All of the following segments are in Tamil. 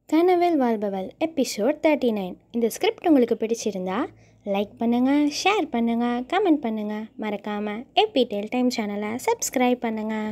கனவில் வாழ்பவள் எபிசோட் தேர்ட்டி நைன் இந்த ஸ்கிரிப்ட் உங்களுக்கு பிடிச்சிருந்தா லைக் பண்ணுங்கள் ஷேர் பண்ணுங்கள் கமெண்ட் பண்ணுங்கள் மறக்காமல் எபிடெல் டைம் சேனலை சப்ஸ்கிரைப் பண்ணுங்கள்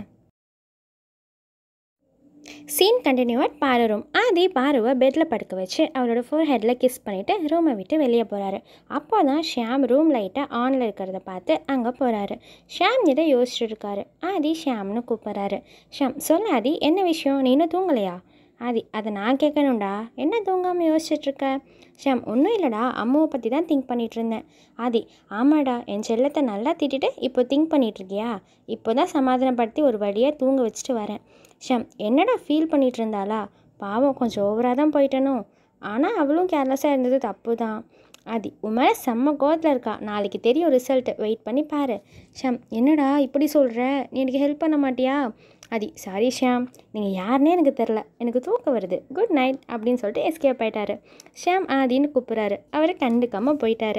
சீன் கண்டினியூவட் பாரு ரூம் ஆதி பாருவை பெட்டில் படுக்க வச்சு அவளோட ஃபோர் ஹெட்டில் கிஸ் பண்ணிவிட்டு ரூமை விட்டு வெளியே போகிறாரு அப்போ தான் ஷியாம் ரூம் லைட்டை ஆனில் இருக்கிறத பார்த்து அங்கே போகிறாரு ஷியாம் இதை யோசிச்சுட்டு இருக்காரு ஆதி ஷியாம்னு கூப்பிட்றாரு ஷியாம் சொல்லு ஆதி என்ன விஷயம் நீ இன்னும் தூங்கலையா ஆதி அதை நான் கேட்கணும்டா என்ன தூங்காமல் யோசிச்சுட்டு இருக்க ஷியாம் ஒன்றும் இல்லைடா அம்மாவை பற்றி தான் திங்க் பண்ணிகிட்டு இருந்தேன் ஆதி ஆமாடா என் செல்லத்தை நல்லா திட்டிட்டு இப்போ திங்க் பண்ணிட்டு இருக்கியா இப்போ தான் சமாதானப்படுத்தி ஒரு வழியாக தூங்க வச்சுட்டு வரேன் ஷம் என்னடா ஃபீல் பண்ணிட்டு இருந்தாளா பாவம் கொஞ்சம் ஓவராக தான் போயிட்டனோ ஆனால் அவளும் கேர்லெஸ்ஸாக இருந்தது தப்பு தான் ஆதி உன் மேலே செம்ம கோவத்தில் இருக்கா நாளைக்கு தெரியும் ரிசல்ட் வெயிட் பண்ணி பாரு ஷாம் என்னடா இப்படி சொல்கிற நீ எனக்கு ஹெல்ப் பண்ண மாட்டியா ஆதி சாரி ஷாம் நீங்கள் யாருன்னே எனக்கு தெரில எனக்கு தூக்கம் வருது குட் நைட் அப்படின்னு சொல்லிட்டு எஸ்கேப் ஆயிட்டாரு ஷாம் ஆதின்னு கூப்பிட்றாரு அவரை கண்டுக்காமல் போயிட்டாரு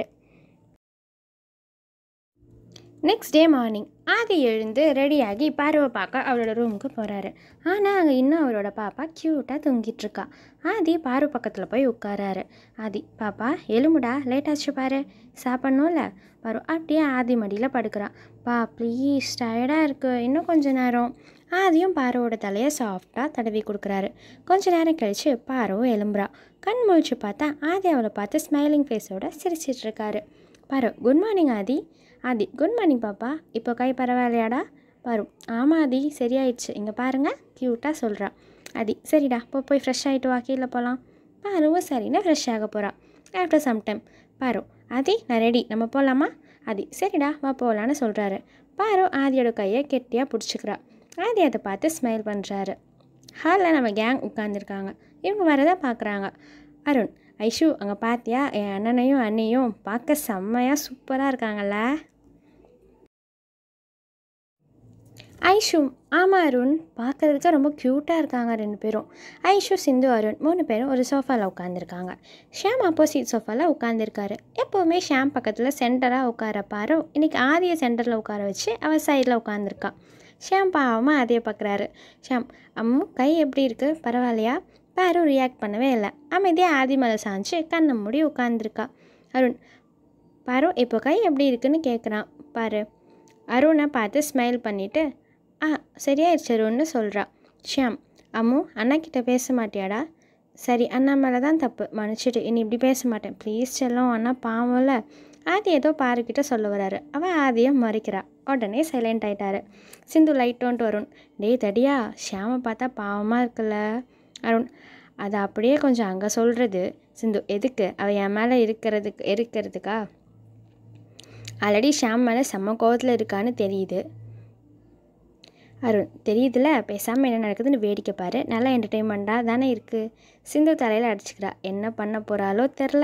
நெக்ஸ்ட் டே மார்னிங் ஆதி எழுந்து ரெடியாகி பார்வை பார்க்க அவரோட ரூமுக்கு போகிறாரு ஆனால் அங்கே இன்னும் அவரோட பாப்பா க்யூட்டாக தூங்கிட்டு இருக்கா ஆதி பாரு பக்கத்தில் போய் உட்காராரு ஆதி பாப்பா எலும்புடா லேட் ஆச்சு பாரு சாப்பிட்ணும்ல பாரு அப்படியே ஆதி மடியில் படுக்கிறான் பா ப்ளீஸ் டயர்டாக இருக்கு இன்னும் கொஞ்ச நேரம் ஆதியும் பாரோட தலையை சாஃப்டாக தடவி கொடுக்குறாரு கொஞ்ச நேரம் கழித்து பாரவும் எலும்புறா கண் முழிச்சு பார்த்தா ஆதி அவளை பார்த்து ஸ்மைலிங் ஃபேஸோட சிரிச்சிட்டு இருக்காரு பாரு good morning Aadhi Aadhi good morning பாப்பா இப்போ கை பரவாயில்லையாடா பாரு ஆமாம் ஆதி சரியாயிடுச்சு இங்கே பாருங்கள் க்யூட்டாக சொல்கிறா ஆதி சரிடா போ போய் ஃப்ரெஷ் ஆகிட்டு வா கீழே போகலாம் பாருவும் சரின்னு ஃப்ரெஷ் ஆக போகிறா ஆஃப்டர் சம் டைம் பாரு ஆதி நான் ரெடி நம்ம போகலாமா ஆதி சரிடா வா போகலான்னு சொல்கிறாரு பாரு ஆதியோட கையை கெட்டியாக பிடிச்சிக்கிறா ஆதி அதை பார்த்து ஸ்மைல் பண்ணுறாரு ஹாலில் நம்ம கேங் உட்காந்துருக்காங்க இவங்க வரதை பார்க்குறாங்க அருண் ஐஷு அங்கே பார்த்தியா என் அண்ணனையும் அண்ணியும் பார்க்க செம்மையாக சூப்பராக இருக்காங்கல்ல ஐஷு ஆமாம் அருண் பார்க்கறதுக்கு ரொம்ப க்யூட்டாக இருக்காங்க ரெண்டு பேரும் ஐஷு சிந்து அருண் மூணு பேரும் ஒரு சோஃபாவில் உட்காந்துருக்காங்க ஷாம் ஆப்போசிட் சோஃபாவில் உட்காந்துருக்காரு எப்போவுமே ஷாம் பக்கத்தில் சென்டராக உட்கார பாரு இன்றைக்கி ஆதிய சென்டரில் உட்கார வச்சு அவள் சைடில் உட்காந்துருக்கா ஷாம் பாவமாக ஆதியை பார்க்குறாரு ஷாம் அம்மு கை எப்படி இருக்குது பரவாயில்லையா பாரு ரியாக்ட் பண்ணவே இல்லை அமைதியாக ஆதி மேலே சாஞ்சு கண்ணை மூடி உட்காந்துருக்கா அருண் பாரு இப்போ கை எப்படி இருக்குன்னு கேட்குறான் பாரு அருணை பார்த்து ஸ்மைல் பண்ணிவிட்டு ஆ சரியாயிடுச்சு அருண்னு சொல்கிறா ஷியாம் அம்மு அண்ணா கிட்ட பேச மாட்டியாடா சரி அண்ணா மேலே தான் தப்பு மன்னிச்சிட்டு இனி இப்படி பேச மாட்டேன் ப்ளீஸ் செல்லம் அண்ணா பாவம்ல ஆதி ஏதோ பாருக்கிட்ட சொல்ல வராரு அவன் ஆதியை மறைக்கிறா உடனே சைலண்ட் ஆயிட்டாரு சிந்து லைட் டோன்ட்டு வருண் டேய் தடியா ஷியாமை பார்த்தா பாவமாக இருக்குல்ல அருண் அதை அப்படியே கொஞ்சம் அங்கே சொல்கிறது சிந்து எதுக்கு அவள் என் மேலே இருக்கிறதுக்கு இருக்கிறதுக்கா ஆல்ரெடி ஷாம் மேலே செம்ம கோவத்தில் இருக்கான்னு தெரியுது அருண் தெரியுதுல பேசாமல் என்ன நடக்குதுன்னு வேடிக்கை பாரு நல்லா என்டர்டெயின்மெண்ட்டாக தானே இருக்குது சிந்து தலையில் அடிச்சுக்கிறா என்ன பண்ண போகிறாளோ தெரில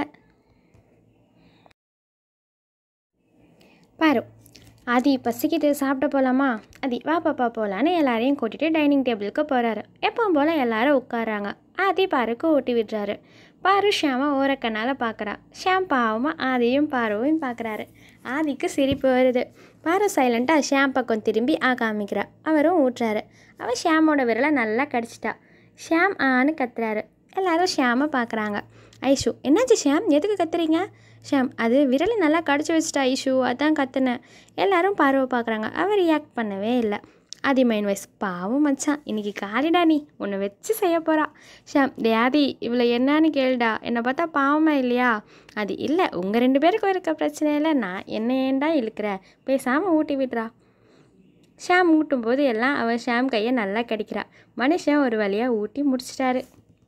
பாரு ஆதி பசிக்குது சாப்பிட போகலாமா ஆதி வா பாப்பா போகலான்னு எல்லாரையும் கூட்டிகிட்டு டைனிங் டேபிளுக்கு போகிறாரு எப்பவும் போல் எல்லாரும் உட்காராங்க ஆதி பாருக்கு ஊட்டி விடுறாரு பாரு ஷியாமா ஓரக்கண்ணால் பார்க்குறா ஷியாம் பாவமாக ஆதியும் பாருவையும் பார்க்குறாரு ஆதிக்கு சிரிப்பு வருது பாரு சைலண்ட்டாக ஷியாம் பக்கம் திரும்பி ஆ காமிக்கிறா அவரும் ஊட்டுறாரு அவள் ஷியாமோட விரலை நல்லா கடிச்சிட்டா ஷியாம் ஆன்னு கத்துறாரு எல்லாரும் ஷியாமை பார்க்குறாங்க ஐஷு என்னாச்சு ஷியாம் எதுக்கு கத்துறீங்க ஷியாம் அது விரலை நல்லா கடிச்சு வச்சிட்டா ஐஷு அதான் கத்துனேன் எல்லாரும் பார்வை பார்க்குறாங்க அவர் ரியாக்ட் பண்ணவே இல்லை ஆதி மைண்ட் வைஸ் பாவம் மச்சான் இன்னைக்கு காலிடா நீ உன்னை வச்சு செய்ய போகிறா ஷாம் டே ஆதி இவ்வளோ என்னன்னு கேளுடா என்னை பார்த்தா பாவமா இல்லையா அது இல்லை உங்கள் ரெண்டு பேருக்கும் இருக்க பிரச்சனை இல்லை நான் என்ன ஏன்டா இழுக்கிற பேசாமல் ஊட்டி விடுறா ஷாம் ஊட்டும் போது எல்லாம் அவன் ஷாம் கையை நல்லா கடிக்கிறா மனுஷன் ஒரு வழியாக ஊட்டி முடிச்சிட்டாரு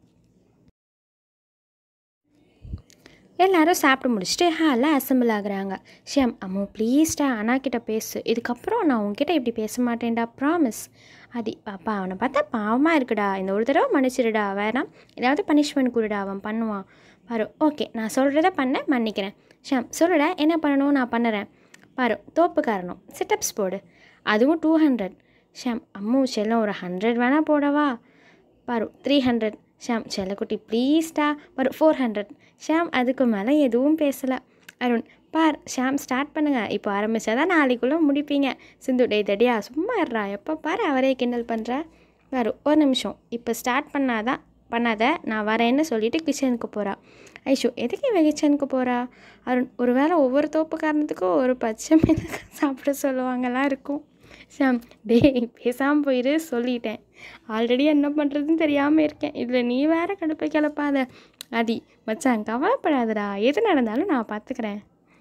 எல்லாரும் சாப்பிட்டு முடிச்சுட்டு ஹாலில் அசம்பிள் ஆகுறாங்க ஷியாம் அம்மோ ப்ளீஸ்டா அண்ணா கிட்ட பேசு இதுக்கப்புறம் நான் உன்கிட்ட இப்படி பேச மாட்டேன்டா ப்ராமிஸ் அதி பாப்பா அவனை பார்த்தா பாவமாக இருக்குடா இந்த ஒரு தடவை மன்னிச்சிடுடா வேணாம் ஏதாவது பனிஷ்மெண்ட் கொடுடா அவன் பண்ணுவான் பாரு ஓகே நான் சொல்கிறத பண்ண மன்னிக்கிறேன் ஷாம் சொல்லுடா என்ன பண்ணணும் நான் பண்ணுறேன் பாரு தோப்பு காரணம் சிட்டப்ஸ் போடு அதுவும் டூ ஹண்ட்ரட் ஷாம் அம்மு செல்லம் ஒரு ஹண்ட்ரட் வேணால் போடவா பாரு த்ரீ ஹண்ட்ரட் ஷாம் செல்லக்குட்டி ப்ளீஸ்டா பாரு ஃபோர் ஹண்ட்ரட் ஷாம் அதுக்கு மேலே எதுவும் பேசலை அருண் பார் ஷாம் ஸ்டார்ட் பண்ணுங்கள் இப்போ ஆரம்பித்தா தான் நாளைக்குள்ளே முடிப்பீங்க சிந்து டே தடியா சும்மா இருறா எப்போ பாரு அவரே கிண்டல் பண்ணுற பாரு ஒரு நிமிஷம் இப்போ ஸ்டார்ட் பண்ணாதான் பண்ணாத நான் வரேன்னு சொல்லிட்டு கிச்சனுக்கு போகிறா ஐஷு எதுக்கு இவ கிச்சனுக்கு போகிறா அருண் ஒரு வேளை ஒவ்வொரு தோப்பு காரணத்துக்கும் ஒரு பச்சை மிளகாய் சாப்பிட சொல்லுவாங்கலாம் இருக்கும் ஷாம் டேய் பேசாமல் போயிரு சொல்லிட்டேன் ஆல்ரெடி என்ன பண்ணுறதுன்னு தெரியாமல் இருக்கேன் இதில் நீ வேற கடுப்பை கிளப்பாத அதி மச்சான் கவலைப்படாதடா எது நடந்தாலும் நான் பார்த்துக்கிறேன்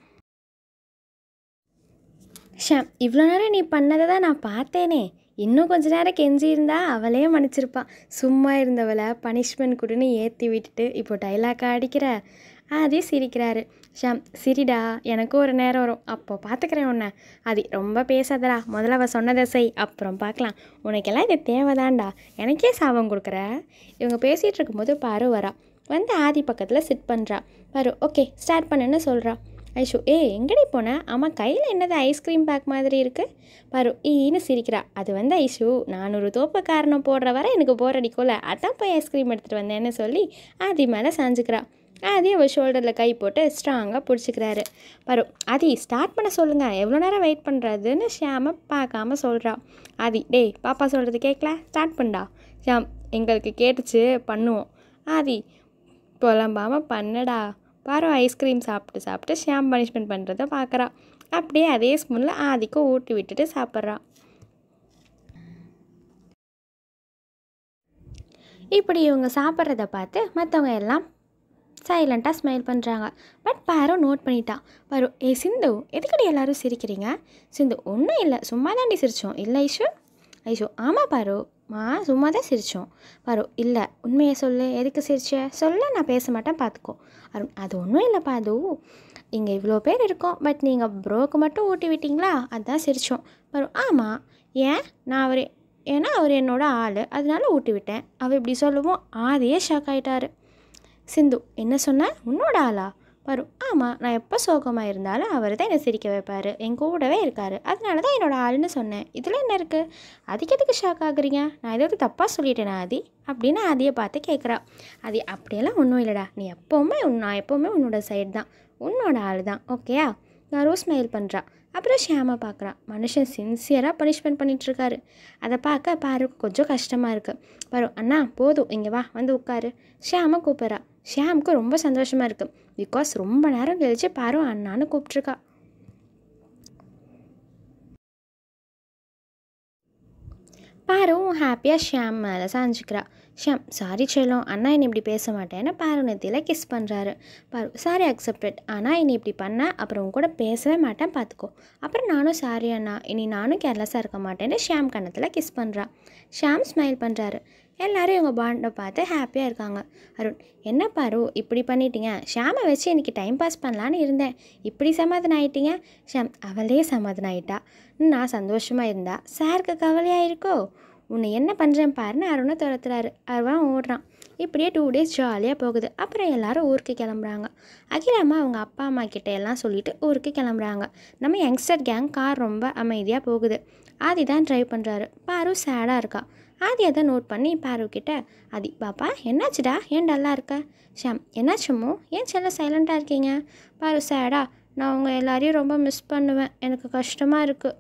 ஷாம் இவ்வளோ நேரம் நீ பண்ணதை தான் நான் பார்த்தேனே இன்னும் கொஞ்ச நேரம் கெஞ்சி இருந்தா அவளே மன்னிச்சிருப்பான் சும்மா இருந்தவளை பனிஷ்மெண்ட் கொடுன்னு ஏற்றி விட்டுட்டு இப்போ டைலாக் அடிக்கிற ஆதி சிரிக்கிறாரு ஷாம் சிரிடா எனக்கும் ஒரு நேரம் வரும் அப்போ பார்த்துக்கிறேன் உன்னை ஆதி ரொம்ப பேசாதடா முதல்ல அவள் சொன்னதை செய் அப்புறம் பார்க்கலாம் உனக்கெல்லாம் இது தேவைதான்டா எனக்கே சாபம் கொடுக்குற இவங்க பேசிகிட்டு இருக்கும்போது பாரு வரா வந்து ஆதி பக்கத்தில் சிட் பண்ணுறா பாரு ஓகே ஸ்டார்ட் பண்ணுன்னு சொல்கிறா ஐஷு ஏ எங்கடி போன ஆமாம் கையில் என்னது ஐஸ்கிரீம் பேக் மாதிரி இருக்குது பாரு ஈன்னு சிரிக்கிறா அது வந்து ஐஷு நான் ஒரு தோப்பு காரணம் போடுற வரை எனக்கு போர் அடிக்கும்ல அதான் போய் ஐஸ்கிரீம் எடுத்துகிட்டு வந்தேன்னு சொல்லி ஆதி மேலே சாஞ்சுக்கிறா ஆதி அவள் ஷோல்டரில் கை போட்டு ஸ்ட்ராங்காக பிடிச்சிக்கிறாரு பாரு ஆதி ஸ்டார்ட் பண்ண சொல்லுங்கள் எவ்வளோ நேரம் வெயிட் பண்ணுறதுன்னு ஷியாம பார்க்காம சொல்கிறா ஆதி டேய் பாப்பா சொல்கிறது கேட்கல ஸ்டார்ட் பண்ணடா ஷியாம் எங்களுக்கு கேட்டுச்சு பண்ணுவோம் ஆதி புலம்பாமல் பண்ணடா பாரு ஐஸ்கிரீம் சாப்பிட்டு சாப்பிட்டு ஷியாம் பனிஷ்மெண்ட் பண்ணுறத பார்க்குறா அப்படியே அதே ஸ்பூனில் ஆதிக்கும் ஊட்டி விட்டுட்டு சாப்பிட்றா இப்படி இவங்க சாப்பிட்றத பார்த்து மற்றவங்க எல்லாம் சைலண்ட்டாக ஸ்மைல் பண்ணுறாங்க பட் பாரு நோட் பண்ணிட்டான் பாரு ஏ சிந்து எதுக்கடி எல்லாரும் சிரிக்கிறீங்க சிந்து ஒன்றும் இல்லை சும்மா தாண்டி சிரித்தோம் இல்லை ஐஷு ஐஷு ஆமாம் பாரு மா சும்மா தான் சிரித்தோம் பாரு இல்லை உண்மையை சொல்லு எதுக்கு சிரிச்ச சொல்ல நான் பேச மாட்டேன் பார்த்துக்கோ அருண் அது ஒன்றும் இல்லை பாது இங்கே இவ்வளோ பேர் இருக்கோம் பட் நீங்கள் ப்ரோக்கு மட்டும் ஊட்டி விட்டீங்களா அதான் சிரித்தோம் பாரு ஆமாம் ஏன் நான் அவர் ஏன்னா அவர் என்னோட ஆள் அதனால ஊட்டி விட்டேன் அவர் இப்படி சொல்லவும் ஆதியே ஷாக் ஆகிட்டாரு சிந்து என்ன சொன்ன உன்னோட ஆளா வரும் ஆமாம் நான் எப்போ சோகமாக இருந்தாலும் அவர் தான் என்னை சிரிக்க வைப்பார் என் கூடவே இருக்கார் அதனால தான் என்னோட ஆளுன்னு சொன்னேன் இதில் என்ன இருக்குது அதுக்கு எதுக்கு ஷாக் ஆகுறீங்க நான் ஏதாவது தப்பாக சொல்லிட்டேனா ஆதி அப்படின்னு ஆதியை பார்த்து கேட்குறா ஆதி அப்படியெல்லாம் ஒன்றும் இல்லைடா நீ எப்போவுமே உன் நான் எப்போவுமே உன்னோட சைடு தான் உன்னோட ஆள் தான் ஓகேயா நான் ரோஸ் ஸ்மைல் பண்ணுறா அப்புறம் ஷியாமை பார்க்குறான் மனுஷன் சின்சியராக பனிஷ்மெண்ட் பண்ணிகிட்ருக்காரு அதை பார்க்க பாருக்கு கொஞ்சம் கஷ்டமாக இருக்குது பாரு அண்ணா போதும் இங்கே வா வந்து உட்காரு ஷியாமை கூப்பிட்றா ஷியாமுக்கு ரொம்ப சந்தோஷமாக இருக்குது பிகாஸ் ரொம்ப நேரம் கழிச்சு பாரு அண்ணான்னு கூப்பிட்ருக்கா பாருவும் ஹாப்பியாக ஷியாம் மேலே சாஞ்சிக்கிறா ஷியாம் சாரி செல்லம் அண்ணா என்னை இப்படி பேச மாட்டேன்னு பாரு நெத்தியில் கிஸ் பண்ணுறாரு பாரு சாரி அக்செப்டட் ஆனால் என்னை இப்படி பண்ண அப்புறம் உன் கூட பேசவே மாட்டேன் பார்த்துக்கோ அப்புறம் நானும் சாரி அண்ணா இனி நானும் கேர்லெஸ்ஸாக இருக்க மாட்டேன்னு ஷியாம் கன்னத்தில் கிஸ் பண்ணுறா ஷியாம் ஸ்மைல் பண்ணுறாரு எல்லாரும் இவங்க பாண்டை பார்த்து ஹாப்பியாக இருக்காங்க அருண் என்ன பாரு இப்படி பண்ணிட்டீங்க ஷாமை வச்சு எனக்கு டைம் பாஸ் பண்ணலான்னு இருந்தேன் இப்படி சமாதானம் ஆயிட்டீங்க ஷாம் அவளே சமாதானம் ஆயிட்டா நான் சந்தோஷமாக இருந்தா சாருக்கு கவலையாக இருக்கோ உன்னை என்ன பண்ணுறேன் பாருன்னு அருணை துரத்துறாரு அருவான் ஓடுறான் இப்படியே டூ டேஸ் ஜாலியாக போகுது அப்புறம் எல்லாரும் ஊருக்கு கிளம்புறாங்க அகிலாமா அவங்க அப்பா அம்மா கிட்ட எல்லாம் சொல்லிட்டு ஊருக்கு கிளம்புறாங்க நம்ம யங்ஸ்டர் கேங் கார் ரொம்ப அமைதியாக போகுது ஆதி தான் ட்ரைவ் பண்ணுறாரு பாரு சேடாக இருக்கா ஆதி அதை நோட் பண்ணி பாரு கிட்ட ஆதி பாப்பா என்னாச்சுடா ஏன் டல்லாக இருக்க ஷாம் என்னாச்சுமோ ஏன் செல்ல சைலண்ட்டாக இருக்கீங்க பாரு சேடா நான் உங்கள் எல்லாரையும் ரொம்ப மிஸ் பண்ணுவேன் எனக்கு கஷ்டமாக இருக்குது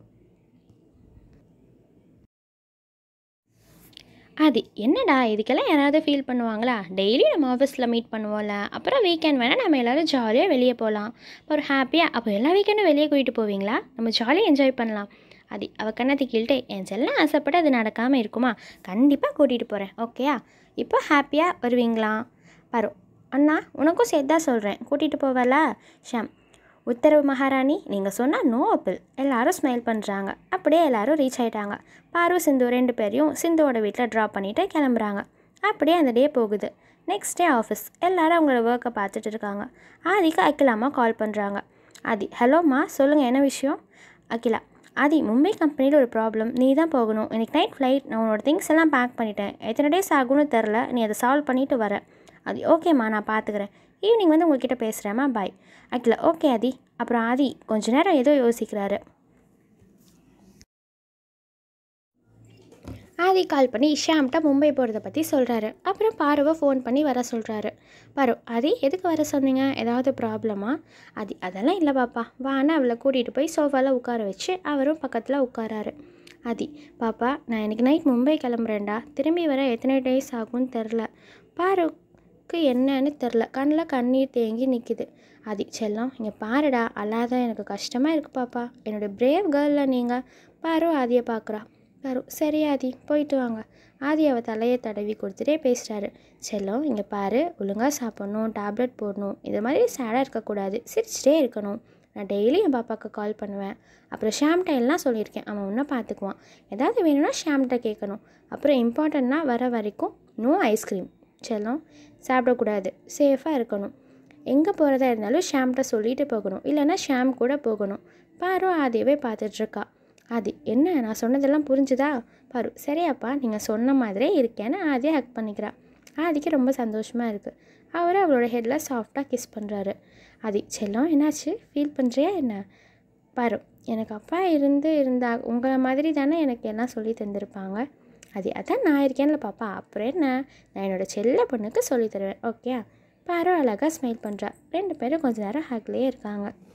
ஆதி என்னடா இதுக்கெல்லாம் யாராவது ஃபீல் பண்ணுவாங்களா டெய்லி நம்ம ஆஃபீஸில் மீட் பண்ணுவோம்ல அப்புறம் வீக்கெண்ட் வேணால் நம்ம எல்லோரும் ஜாலியாக வெளியே போகலாம் ஒரு ஹாப்பியாக அப்போ எல்லா வீக்கெண்டும் வெளியே கூட்டிகிட்டு போவீங்களா நம்ம ஜாலியாக என்ஜாய் பண்ணலாம் அது அவள் கண்ணத்தை கீழ்ட்டே என் செல்லம் ஆசைப்பட்டு அது நடக்காமல் இருக்குமா கண்டிப்பாக கூட்டிகிட்டு போகிறேன் ஓகேயா இப்போ ஹாப்பியாக வருவீங்களா வரும் அண்ணா உனக்கும் சேர்த்து தான் சொல்கிறேன் கூட்டிகிட்டு போவல ஷாம் உத்தரவு மகாராணி நீங்கள் சொன்னால் நோ அப்பிள் எல்லாரும் ஸ்மைல் பண்ணுறாங்க அப்படியே எல்லாரும் ரீச் ஆயிட்டாங்க பாரு சிந்து ரெண்டு பேரையும் சிந்துவோட வீட்டில் ட்ராப் பண்ணிவிட்டு கிளம்புறாங்க அப்படியே அந்த டே போகுது நெக்ஸ்ட் டே ஆஃபீஸ் எல்லாரும் அவங்களோட ஒர்க்கை பார்த்துட்டு இருக்காங்க ஆதிக்கு அகிலாமா கால் பண்ணுறாங்க ஆதி ஹலோம்மா சொல்லுங்கள் என்ன விஷயம் அகிலா ஆதி மும்பை கம்பெனியில் ஒரு ப்ராப்ளம் நீ தான் போகணும் எனக்கு நைட் ஃப்ளைட் நான் உன்னோட திங்ஸ் எல்லாம் பேக் பண்ணிட்டேன் எத்தனை டேஸ் ஆகும்னு தெரில நீ அதை சால்வ் பண்ணிவிட்டு வர அது ஓகேம்மா நான் பார்த்துக்கிறேன் ஈவினிங் வந்து உங்ககிட்ட பேசுகிறேம்மா பாய் அகிலா ஓகே ஆதி அப்புறம் ஆதி கொஞ்ச நேரம் ஏதோ யோசிக்கிறாரு ஆதி கால் பண்ணி ஷாம்கிட்ட மும்பை போகிறத பற்றி சொல்கிறாரு அப்புறம் பாருவை ஃபோன் பண்ணி வர சொல்கிறாரு பாரு ஆதி எதுக்கு வர சொன்னீங்க ஏதாவது ப்ராப்ளமா ஆதி அதெல்லாம் இல்லை பாப்பா வான்னு அவளை கூட்டிகிட்டு போய் சோஃபாவில் உட்கார வச்சு அவரும் பக்கத்தில் உட்காராரு ஆதி பாப்பா நான் எனக்கு நைட் மும்பை கிளம்புறேன்டா திரும்பி வர எத்தனை டேஸ் ஆகும்னு தெரில பாருக்கு என்னன்னு தெரில கண்ணில் கண்ணீர் தேங்கி நிற்கிது ஆதி செல்லம் இங்கே பாருடா அல்லாத எனக்கு கஷ்டமாக இருக்குது பாப்பா என்னோட பிரேவ் கேர்ளில் நீங்கள் பாரு ஆதியை பார்க்குறா பாரு சரி ஆதி போயிட்டு வாங்க ஆதி அவள் தலையை தடவி கொடுத்துட்டே பேசுகிறாரு செல்லம் இங்கே பாரு ஒழுங்காக சாப்பிட்ணும் டேப்லெட் போடணும் இது மாதிரி சேடாக இருக்கக்கூடாது சிரிச்சிட்டே இருக்கணும் நான் டெய்லி என் பாப்பாவுக்கு கால் பண்ணுவேன் அப்புறம் ஷாம்கிட்ட எல்லாம் சொல்லியிருக்கேன் அவன் ஒன்றும் பார்த்துக்குவான் ஏதாவது வேணும்னா ஷாம்கிட்ட கேட்கணும் அப்புறம் இம்பார்ட்டண்ட்னா வர வரைக்கும் நோ ஐஸ்கிரீம் செல்லம் சாப்பிடக்கூடாது சேஃபாக இருக்கணும் எங்கே போகிறதா இருந்தாலும் ஷாம்கிட்ட சொல்லிட்டு போகணும் இல்லைன்னா ஷாம் கூட போகணும் பாரு ஆதியவே பார்த்துட்ருக்கா ஆதி என்ன நான் சொன்னதெல்லாம் புரிஞ்சுதா பாரு சரியாப்பா நீங்கள் சொன்ன மாதிரியே இருக்கேன்னு ஆதியை ஹக் பண்ணிக்கிறா ஆதிக்கு ரொம்ப சந்தோஷமாக இருக்குது அவர் அவளோட ஹெட்டில் சாஃப்டாக கிஸ் பண்ணுறாரு ஆதி செல்லம் என்னாச்சு ஃபீல் பண்ணுறியா என்ன பாரு எனக்கு அப்பா இருந்து இருந்தா உங்களை மாதிரி தானே எனக்கு எல்லாம் சொல்லி தந்திருப்பாங்க அது அதான் நான் இருக்கேன்ல பாப்பா அப்புறம் என்ன நான் என்னோடய செல்ல பொண்ணுக்கு சொல்லி தருவேன் ஓகே பாரு அழகாக ஸ்மைல் பண்ணுறா ரெண்டு பேரும் கொஞ்ச நேரம் ஹக்லேயே இருக்காங்க